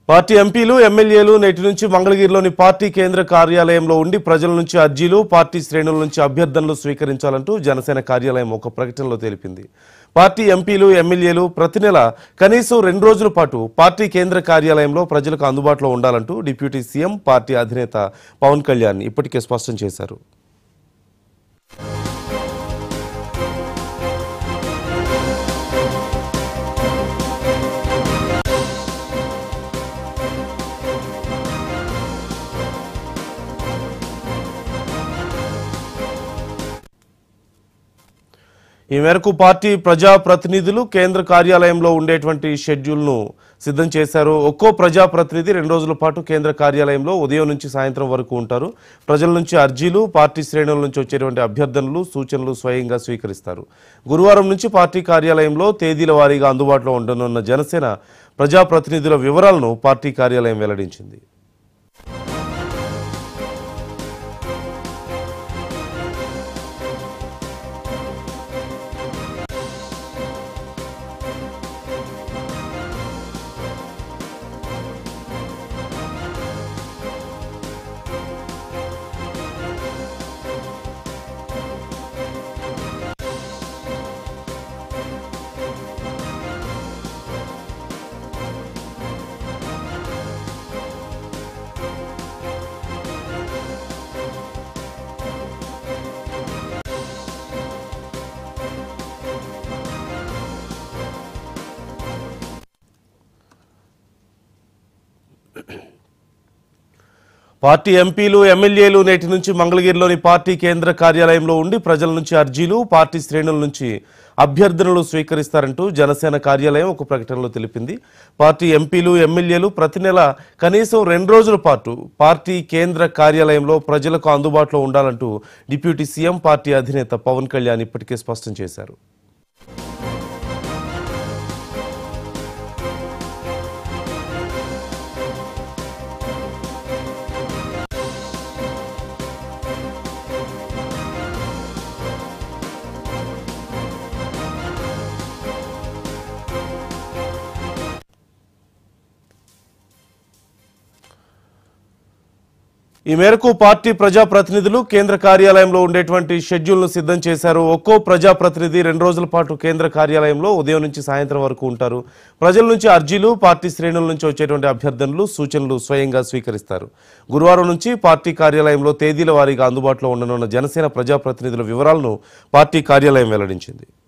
party ఎంపీలు ఎమ్మెల్యేలు నేటి నుంచి మంగళగిరిలోని పార్టీ కేంద్ర కార్యాలయంలో ఉండి ప్రజల నుంచి అర్జీలు పార్టీ శ్రేణుల నుంచి అభ్యర్థనలు స్వీకరించాలంటూ జనసేన కార్యాలయం ఒక ప్రకటనలో తెలిపింది పార్టీ ఎంపీలు ఎమ్మెల్యేలు ప్రతి నెల కనీసం రెండు రోజుల పాటు పార్టీ కేంద్ర కార్యాలయంలో ప్రజలకు అందుబాటులో ఉండాలంటూ డిప్యూటీ సీఎం పార్టీ అధినేత పవన్ కళ్యాణ్ ఇప్పటికే స్పష్టం చేశారు ఈ మేరకు పార్టీ ప్రజాప్రతినిధులు కేంద్ర కార్యాలయంలో ఉండేటువంటి షెడ్యూల్ను సిద్ధం చేశారు ఒక్కో ప్రజాప్రతినిధి రెండు రోజుల పాటు కేంద్ర కార్యాలయంలో ఉదయం నుంచి సాయంత్రం వరకు ఉంటారు ప్రజల నుంచి అర్జీలు పార్టీ శ్రేణుల నుంచి వచ్చేటువంటి అభ్యర్థనలు సూచనలు స్వయంగా స్వీకరిస్తారు గురువారం నుంచి పార్టీ కార్యాలయంలో తేదీల వారీగా అందుబాటులో ఉండనున్న జనసేన ప్రజాప్రతినిధుల వివరాలను పార్టీ కార్యాలయం వెల్లడించింది పార్టీ ఎంపీలు ఎమ్మెల్యేలు నేటి నుంచి మంగళగిరిలోని పార్టీ కేంద్ర కార్యాలయంలో ఉండి ప్రజల నుంచి అర్జీలు పార్టీ శ్రేణుల నుంచి అభ్యర్థనలు స్వీకరిస్తారంటూ జనసేన కార్యాలయం ఒక ప్రకటనలో తెలిపింది పార్టీ ఎంపీలు ఎమ్మెల్యేలు ప్రతి నెల కనీసం రెండు రోజుల పాటు పార్టీ కేంద్ర కార్యాలయంలో ప్రజలకు అందుబాటులో ఉండాలంటూ డిప్యూటీ సీఎం పార్టీ అధినేత పవన్ కళ్యాణ్ ఇప్పటికే స్పష్టం చేశారు ఈ మేరకు పార్టీ ప్రజాప్రతినిధులు కేంద్ర కార్యాలయంలో ఉండేటువంటి షెడ్యూల్ను సిద్ధం చేశారు ఒక్కో ప్రజాప్రతినిధి రెండు రోజుల పాటు కేంద్ర కార్యాలయంలో ఉదయం నుంచి సాయంత్రం వరకు ఉంటారు ప్రజల నుంచి అర్జీలు పార్టీ శ్రేణుల నుంచి వచ్చేటువంటి అభ్యర్థనలు సూచనలు స్వయంగా స్వీకరిస్తారు గురువారం నుంచి పార్టీ కార్యాలయంలో తేదీల వారీగా అందుబాటులో ఉండనున్న జనసేన ప్రజాప్రతినిధుల వివరాలను పార్టీ కార్యాలయం వెల్లడించింది